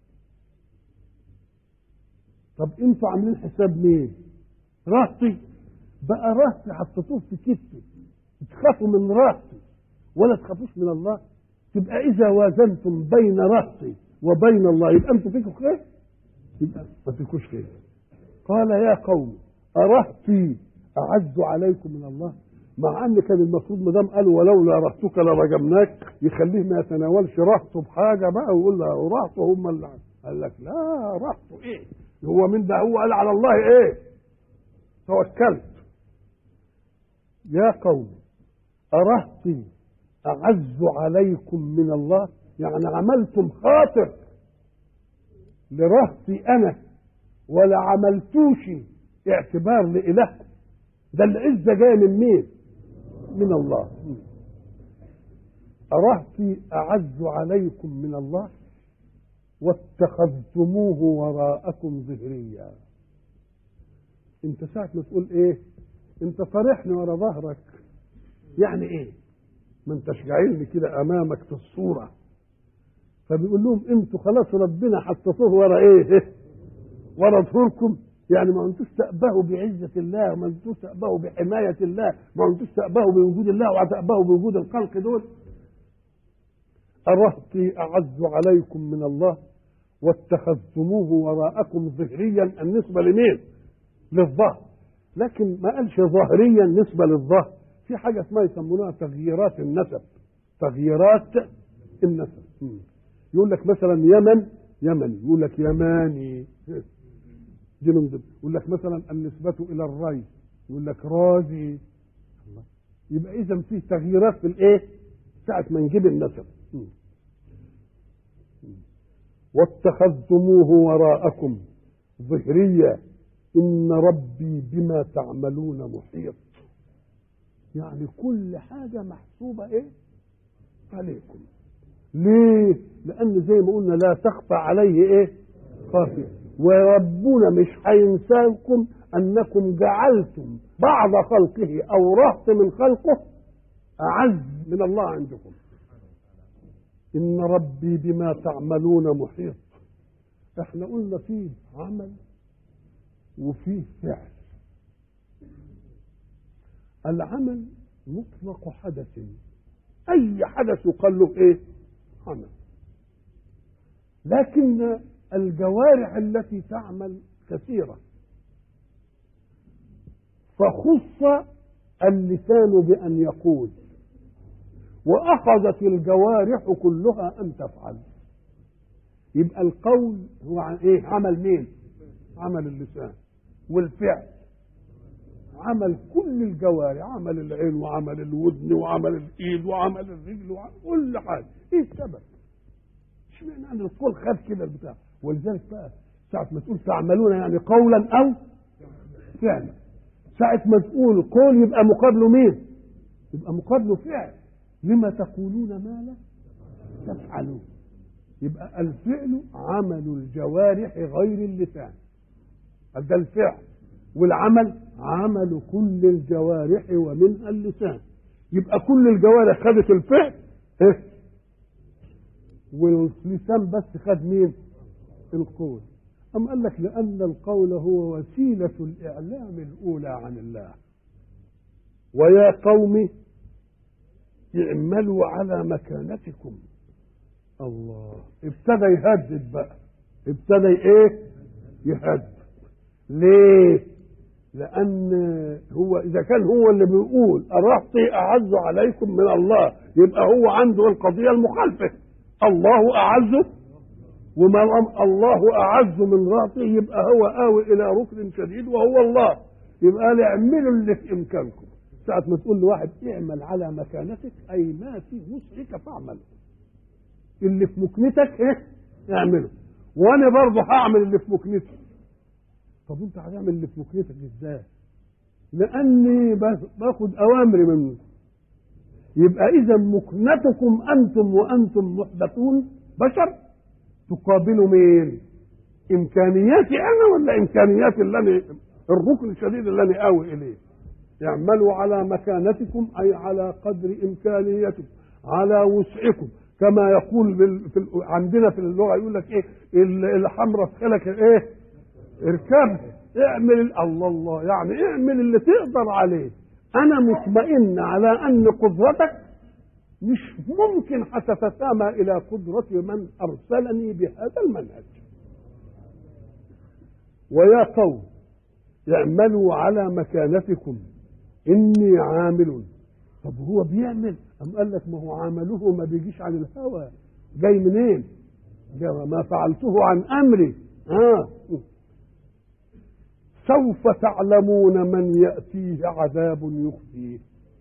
Speaker 2: طب انتوا عاملين حساب مين رهطي بقى رهطي حطيتوه في كتفي تخافوا من رهطي ولا تخافوش من الله تبقى إذا وازنتم بين رهطي وبين الله يبقى انتوا فيكم خير يبقى ما فيكوش خير قال يا قوم أرهطي أعز عليكم من الله مع ان كان المفروض ما دام قال ولولا رهتك لرجمناك يخليه ما يتناولش رهطه بحاجه بقى ويقول له رهطه هم اللي قال لك لا رهطه ايه هو من ده هو قال على الله ايه توكلت يا قوم أرهطي أعز عليكم من الله يعني عملتم خاطر لرهطي أنا ولا عملتوش اعتبار لإلهكم ده العزة جاية من مين؟ من الله أرهتي أعز عليكم من الله واتخذتموه وراءكم ظهريا انت ساعة ما تقول ايه انت صارحني ورا ظهرك يعني ايه ما انتش جاعلني كده امامك في الصورة فبيقول لهم انتوا خلاص ربنا حطيتوه ورا ايه ورا ظهوركم يعني ما انتوش تأبهوا بعزة الله ما انتوش تأبهوا بحماية الله ما انتوش تأبهوا بوجود الله وتأبهوا بوجود الخلق دول أرهطي أعز عليكم من الله واتخذتموه وراءكم ظهريا النسبة لمين؟ للظهر لكن ما قالش ظاهريا نسبة للظهر في حاجة اسمها يسمونها تغييرات النسب تغييرات النسب مم. يقول لك مثلا يمن يمني يقول لك يماني دي من ضمن يقول لك مثلا النسبة إلى الري يقول لك رازي الله يبقى إذا في تغييرات في الإيه؟ ساعة ما نجيب النسب م. م. واتخذتموه وراءكم ظهريا إن ربي بما تعملون محيط يعني كل حاجة محسوبة إيه؟ عليكم ليه؟ لأن زي ما قلنا لا تخفى عليه إيه؟ خافية وربنا مش هينساكم انكم جعلتم بعض خلقه او رهط من خلقه اعز من الله عندكم ان ربي بما تعملون محيط احنا قلنا فيه عمل وفيه فعل العمل مطلق حدث اي حدث يقال له ايه عمل لكن الجوارح التي تعمل كثيرة فخص اللسان بأن يقول وأخذت الجوارح كلها أن تفعل يبقى القول هو عن إيه عمل مين عمل اللسان والفعل عمل كل الجوارح عمل العين وعمل الودن وعمل الايد وعمل الرجل وعمل كل حاجه ايه السبب اشمعنى ان القول خد كده البتاع ولذلك بقى ساعة ما تقول تعملون يعني قولا أو فعلا ساعة ما تقول قول يبقى مقابله مين؟ يبقى مقابله فعل لما تقولون ما لا تفعلون يبقى الفعل عمل الجوارح غير اللسان ده الفعل والعمل عمل كل الجوارح ومنها اللسان يبقى كل الجوارح خدت الفعل إيه؟ واللسان بس خد مين؟ القول أم قال لك لأن القول هو وسيلة الإعلام الأولى عن الله ويا قوم اعملوا على مكانتكم الله ابتدى يهدد بقى ابتدى ايه يهدد ليه لان هو اذا كان هو اللي بيقول الرهطي اعز عليكم من الله يبقى هو عنده القضيه المخالفه الله اعز وما الله اعز من رهطه يبقى هو آوي الى ركن شديد وهو الله يبقى قال اعملوا اللي في امكانكم ساعة ما تقول لواحد اعمل على مكانتك اي ما في وسعك فاعمل اللي في مكنتك ايه اعمله وانا برضه هعمل اللي في مكنتي طب انت هتعمل اللي في مكنتك ازاي لاني باخد اوامري منه يبقى اذا مكنتكم انتم وانتم محدثون بشر تقابلوا مين امكانياتي انا ولا امكانيات اللي انا الركن الشديد اللي انا اوي اليه اعملوا على مكانتكم اي على قدر امكانيتكم على وسعكم كما يقول في ال... عندنا في اللغه يقول لك ايه الحمراء في خلك ايه اركب اعمل الله الله يعني اعمل اللي تقدر عليه انا مطمئن على ان قدرتك مش ممكن هتتسامى الى قدرة من ارسلني بهذا المنهج ويا قوم اعملوا على مكانتكم اني عامل طب هو بيعمل أم قال لك ما هو عمله ما بيجيش عن الهوى جاي منين جاي ما فعلته عن امري آه. سوف تعلمون من يأتيه عذاب يخزيه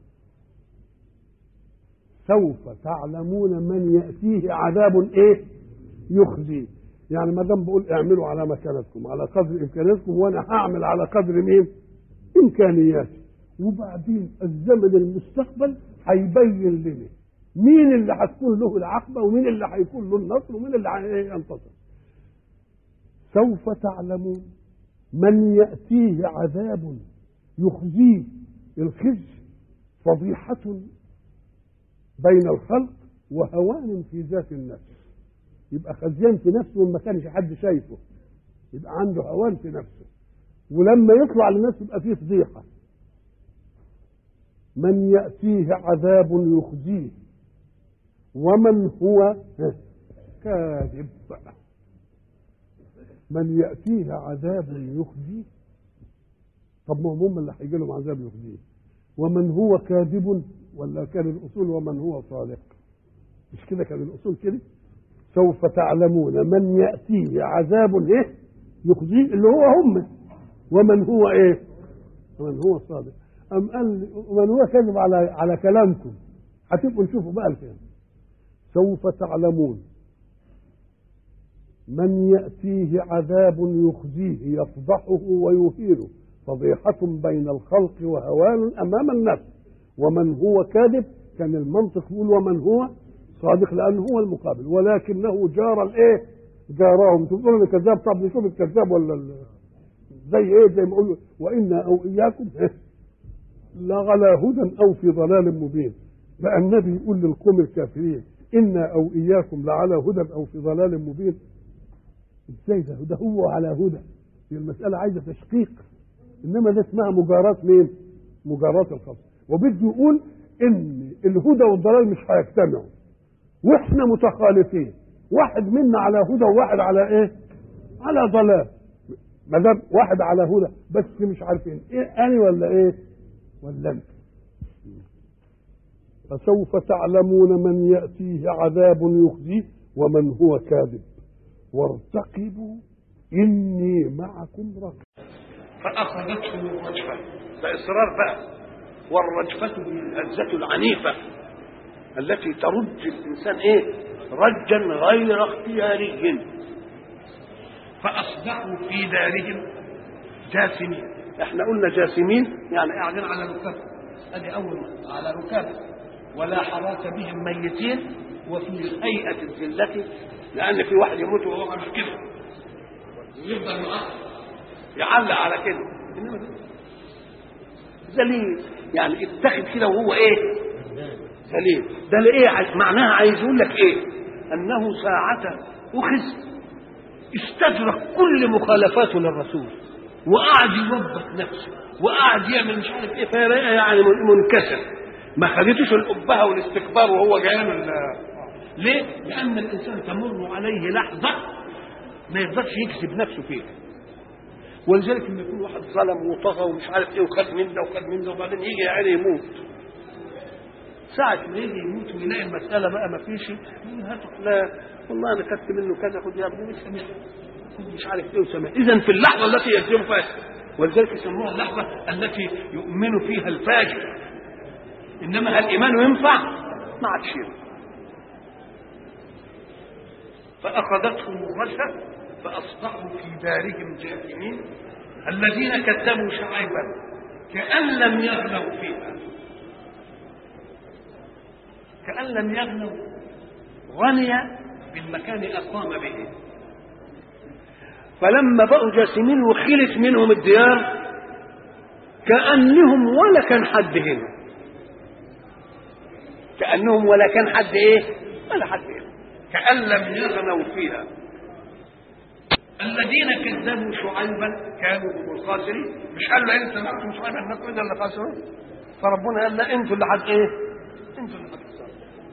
Speaker 2: سوف تعلمون من يأتيه عذاب ايه يخزيه يعني ما دام بقول اعملوا على مكانتكم على قدر امكانياتكم وانا هعمل على قدر مين امكانياتي وبعدين الزمن المستقبل هيبين لنا مين اللي هتكون له العقبه ومين اللي هيكون له النصر ومين اللي هينتصر سوف تعلمون من ياتيه عذاب يخزيه الخزي فضيحه بين الخلق وهوان في ذات النفس يبقى خزيان في نفسه وما كانش حد شايفه يبقى عنده هوان في نفسه ولما يطلع للناس يبقى فيه فضيحه من يأتيه عذاب يخزيه ومن هو كاذب من يأتيه عذاب يخزيه طب ما هم اللي هيجي لهم عذاب يخزيه ومن هو كاذب ولا كان الأصول ومن هو صادق مش كده كان الأصول كده سوف تعلمون من يأتيه عذاب ايه يخزيه اللي هو هم ومن هو ايه ومن هو صادق أم قال ومن هو كذب على على كلامكم هتبقوا نشوفوا بقى الكلام سوف تعلمون من يأتيه عذاب يخزيه يفضحه ويهينه فضيحة بين الخلق وهوان أمام النفس ومن هو كاذب كان المنطق يقول ومن هو صادق لأنه هو المقابل ولكنه جار الإيه؟ جارهم تقولون الكذاب طب نشوف الكذاب ولا ال... زي إيه زي ما يقولوا وإنا أو إياكم لعلى هدى او في ضلال مبين بقى النبي يقول للقوم الكافرين انا او اياكم لعلى هدى او في ضلال مبين ازاي ده ده هو على هدى هي المساله عايزه تشقيق انما ده اسمها مجاراه مين؟ مجاراه الخصم وبده يقول ان الهدى والضلال مش هيجتمعوا واحنا متخالفين واحد منا على هدى وواحد على ايه؟ على ضلال ما دام واحد على هدى بس مش عارفين ايه انا ولا ايه؟ ولا انت فسوف تعلمون من يأتيه عذاب يخزيه ومن هو كاذب وارتقبوا إني معكم رقيب
Speaker 1: فأخذته الرجفة ده إصرار بقى والرجفة هي الهزة العنيفة التي ترد الإنسان إيه رجا غير اختياري فأصبحوا في دارهم جاثمين احنا قلنا جاثمين يعني قاعدين على ركاب ادي اول مرة على ركاب ولا حراك بهم ميتين وفي هيئة الذلة لأن في واحد يموت وهو عامل كده يفضل يعلق يعلق على كده ذليل يعني اتخذ كده وهو ايه؟ ذليل ده لايه؟ معناها عايز يقول لك ايه؟ انه ساعة اخذ استدرك كل مخالفاته للرسول وقعد يوبخ نفسه وقعد يعمل مش عارف ايه فيلاقيها يعني منكسر ما خدتوش الأبهة والاستكبار وهو جاي من ليه؟ لأن الإنسان تمر عليه لحظة ما يقدرش يكذب نفسه فيها ولذلك لما يكون واحد ظلم وطغى ومش عارف ايه وخد من ده وخد من ده وبعدين يجي يا عيني يموت ساعة ما يجي يموت ويلاقي المسألة بقى ما فيش هاتوا فلان والله أنا خدت منه كذا خد يا ابني مش مش عارف ايه وسمع إذا في اللحظة التي يكذب فيها ولذلك يسموها اللحظة التي يؤمن فيها الفاجر إنما هل إيمانه ينفع؟ ما عادش ينفع فأخذتهم الرجفة فأصبحوا في دارهم جاثمين الذين كذبوا شعيبا كأن لم يغنوا فيها كأن لم يغنوا غني بالمكان أقام به فلما بقوا جاسمين وخلت منهم الديار كأنهم ولا كان حد هنا كأنهم ولا كان حد إيه ولا حد هنا كأن لم يغنوا فيها الذين كذبوا شعيبا كانوا هم الخاسرين مش قال له انت سمعتم شعيبا انكم اذا اللي خاسرون فربنا قال لا انتوا اللي حد ايه انتوا اللي هتخسروا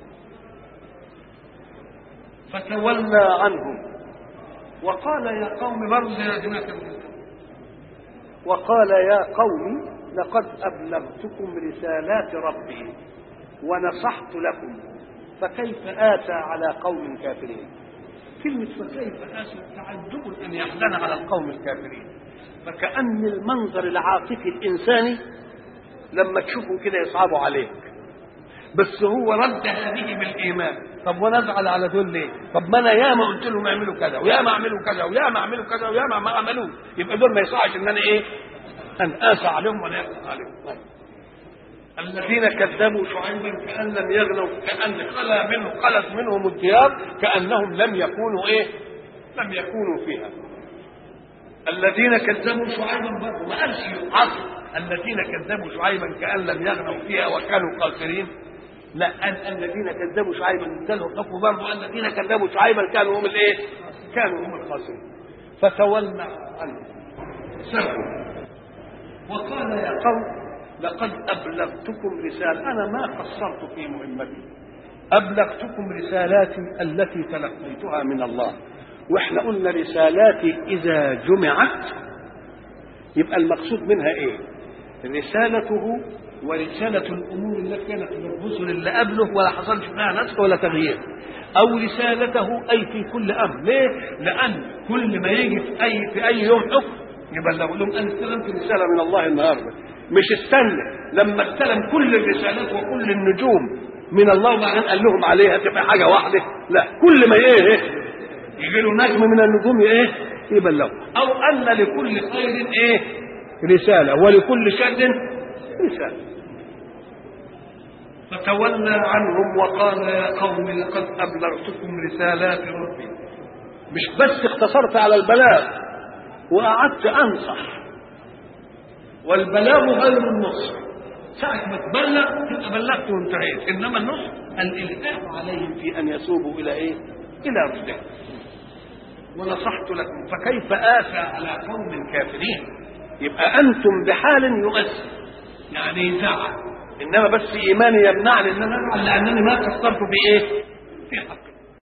Speaker 1: فتولى عنهم وقال يا قوم برضه يا جماعه وقال يا قوم لقد ابلغتكم رسالات ربي ونصحت لكم فكيف آتى على قوم كافرين كلمة فكيف آتى تعجب أن يحزن على القوم الكافرين فكأن المنظر العاطفي الإنساني لما تشوفه كده يصعب عليك بس هو رد هذه بالإيمان طب ونزعل على دول ليه؟ طب ما أنا ياما قلت لهم اعملوا كذا وياما اعملوا كذا وياما اعملوا كذا وياما ما عملوه يبقى دول ما يصحش إن أنا إيه؟ أن آسى عليهم ولا يقسى عليهم الذين كذبوا شعيبا كأن لم يغنوا كأن خلا منه خلت منهم الديار كأنهم لم يكونوا إيه؟ لم يكونوا فيها. الذين كذبوا شعيبا برضه ما قالش عصر الذين كذبوا شعيبا كأن لم يغنوا فيها وكانوا خاسرين لا قال الذين كذبوا شعيبا اداله الحكم برضه الذين كذبوا شعيبا كانوا هم الايه؟ كانوا هم الخاسرين فتولى عنهم سرهم وقال يا قوم لقد أبلغتكم رسالة أنا ما قصرت في مهمتي أبلغتكم رسالاتي التي تلقيتها من الله وإحنا قلنا رسالاتي إذا جمعت يبقى المقصود منها إيه رسالته ورسالة الأمور التي كانت للرسل اللي قبله ولا حصلش فيها نسخ ولا تغيير أو رسالته أي في كل أمر ليه؟ لأن كل ما يجي في أي في أي يوم حكم يبلغ لهم أنا استلمت رسالة من الله النهارده مش استنى لما استلم كل الرسالات وكل النجوم من الله وبعدين قال لهم عليها تبقى حاجه واحده لا كل ما ايه يجي له نجم من النجوم ايه يبلغه او ان لكل خير ايه رساله ولكل شر رساله فتولى عنهم وقال يا قوم لقد ابلغتكم رسالات ربي مش بس اقتصرت على البلاغ وقعدت انصح والبلاغ غير النصح ساعة ما تبلغ تبقى بلغت وانتهيت انما النصح الالحاح عليهم في ان يسوبوا الى ايه؟ الى رشدهم ونصحت لكم فكيف آسى على قوم كافرين يبقى انتم بحال يؤسى يعني يزعل انما بس ايماني يمنعني ان انا ازعل لانني ما قصرت بايه؟ في حقي